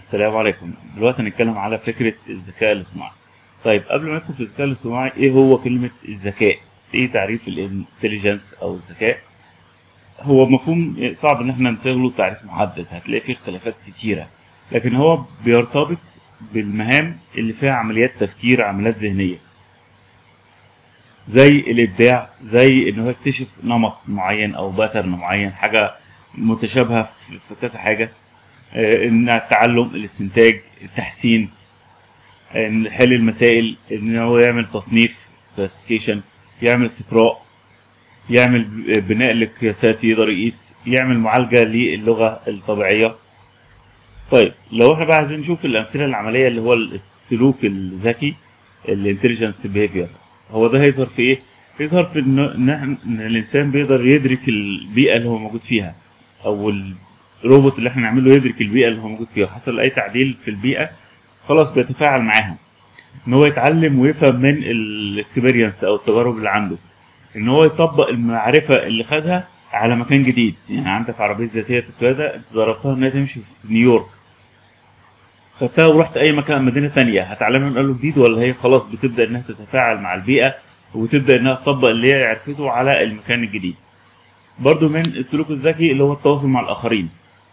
السلام عليكم دلوقتي هنتكلم على فكرة الذكاء الاصطناعي طيب قبل ما ندخل في الذكاء الاصطناعي ايه هو كلمة الذكاء ايه تعريف الانتليجنس او الذكاء هو مفهوم صعب ان احنا نصيغ له تعريف محدد هتلاقي فيه اختلافات كتيرة لكن هو بيرتبط بالمهام اللي فيها عمليات تفكير عمليات ذهنية زي الابداع زي ان هو يكتشف نمط معين او باترن معين حاجة متشابهة في في كذا حاجة آه، ان التعلم الاستنتاج التحسين ان حل المسائل ان هو يعمل تصنيف كلاسيفيكيشن يعمل استقراء يعمل ب- بناء لقياسات يقدر يقيس يعمل معالجة للغة الطبيعية طيب لو احنا بقى عايزين نشوف الأمثلة العملية اللي هو السلوك الذكي الانتليجنت بيهيفير هو ده هيظهر في ايه؟ يظهر في ان إن إحنا- ان الانسان بيقدر يدرك البيئة اللي هو موجود فيها او الروبوت اللي احنا نعمله يدرك البيئة اللي هو موجود فيها حصل اي تعديل في البيئة خلاص بيتفاعل معاها ان هو يتعلم ويفهم من الاكسبيرينس او التجارب اللي عنده ان هو يطبق المعرفة اللي خدها على مكان جديد يعني عندك عربية ذاتية القيادة انت ضربتها انها تمشي في نيويورك خدتها ورحت اي مكان مدينة تانية هتعلمها من اول جديد ولا هي خلاص بتبدأ انها تتفاعل مع البيئة وتبدأ انها تطبق اللي هي عرفته على المكان الجديد برضو من السلوك الذكي اللي هو التواصل مع الآخرين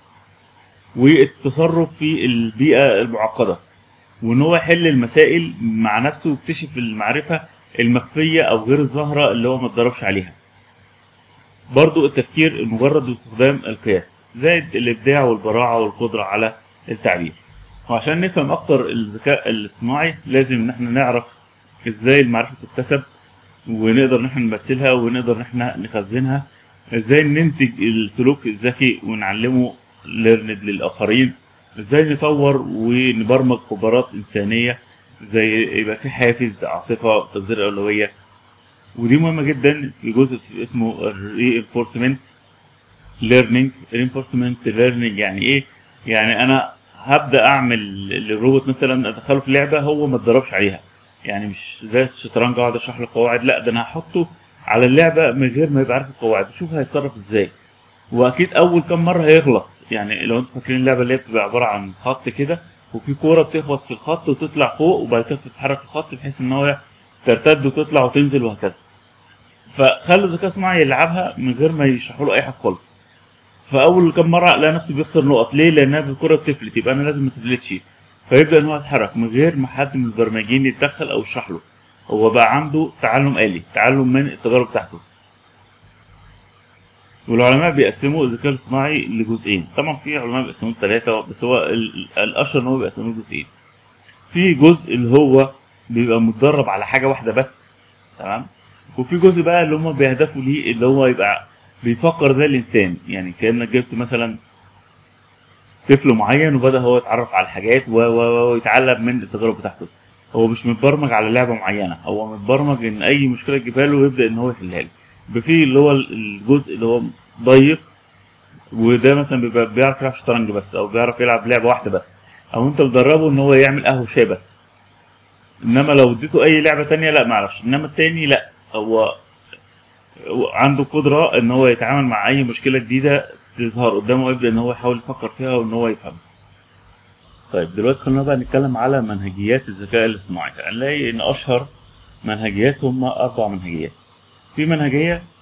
والتصرف في البيئة المعقدة وإن هو يحل المسائل مع نفسه ويكتشف المعرفة المخفية أو غير الظاهرة اللي هو ما اتدربش عليها برضو التفكير المجرد واستخدام القياس زائد الإبداع والبراعة والقدرة على التعبير وعشان نفهم أكتر الذكاء الاصطناعي لازم إن احنا نعرف إزاي المعرفة تكتسب ونقدر إن احنا نمثلها ونقدر إن احنا نخزنها ازاي ننتج السلوك الذكي ونعلمه ليرند للاخرين ازاي نطور ونبرمج خبرات انسانيه زي يبقى في حافز عاطفه تقدير اولويه ودي مهمه جدا في جزء في اسمه الرينفورسمنت ليرنينج رينفورسمنت ليرنينج يعني ايه يعني انا هبدا اعمل للروبوت مثلا ادخله في لعبه هو ما اتدربش عليها يعني مش زي الشطرنج اقعد اشرح له قواعد لا ده انا هحطه على اللعبه من غير ما يبقى عارف القواعد شوف هيتصرف ازاي واكيد اول كام مره هيغلط يعني لو انتوا فاكرين اللعبه اللي هي بتبقى عباره عن خط كده وفي كوره بتخبط في الخط وتطلع فوق وبعد كده تتحرك الخط بحيث ان هو ترتد وتطلع وتنزل وهكذا فخلوا الذكاء الصناعي يلعبها من غير ما يشرحوا له اي حاجه خالص فاول كام مره لقى نفسه بيخسر نقط ليه لانها الكوره بتفلت يبقى انا لازم ما تفلتش فيبدا ان هو يتحرك من غير ما حد من المبرمجين يتدخل او يشرح له هو بقى عنده تعلم آلي تعلم من التجارب بتاعته والعلماء بيقسموا الذكاء الاصطناعي لجزئين طبعا في علماء بيقسموه لثلاثة بس هو ال- ال- الأشهر إن هو بيقسموه لجزئين في جزء اللي هو بيبقى متدرب على حاجة واحدة بس تمام وفي جزء بقى اللي هم بيهدفوا ليه اللي هو يبقى بيفكر زي الإنسان يعني كأنك جبت مثلا طفل معين وبدأ هو يتعرف على الحاجات و- و- ويتعلم من التجارب بتاعته هو مش متبرمج على لعبه معينه هو متبرمج ان اي مشكله تجيبها له ويبدا ان هو يحلها له يبقى في اللي هو الجزء اللي هو ضيق وده مثلا بيبقى بيعرف يلعب شطرنج بس او بيعرف يلعب لعبه واحده بس او انت مدربه ان هو يعمل قهوه شاي بس انما لو اديته اي لعبه تانية لا معرفش انما التاني لا هو هو عنده قدره ان هو يتعامل مع اي مشكله جديده تظهر قدامه ويبدا ان هو يحاول يفكر فيها وان هو يفهمها طيب دلوقتي خلينا بقى نتكلم على منهجيات الذكاء الاصطناعي هنلاقي ان اشهر منهجيات هم اربع منهجيات في منهجيه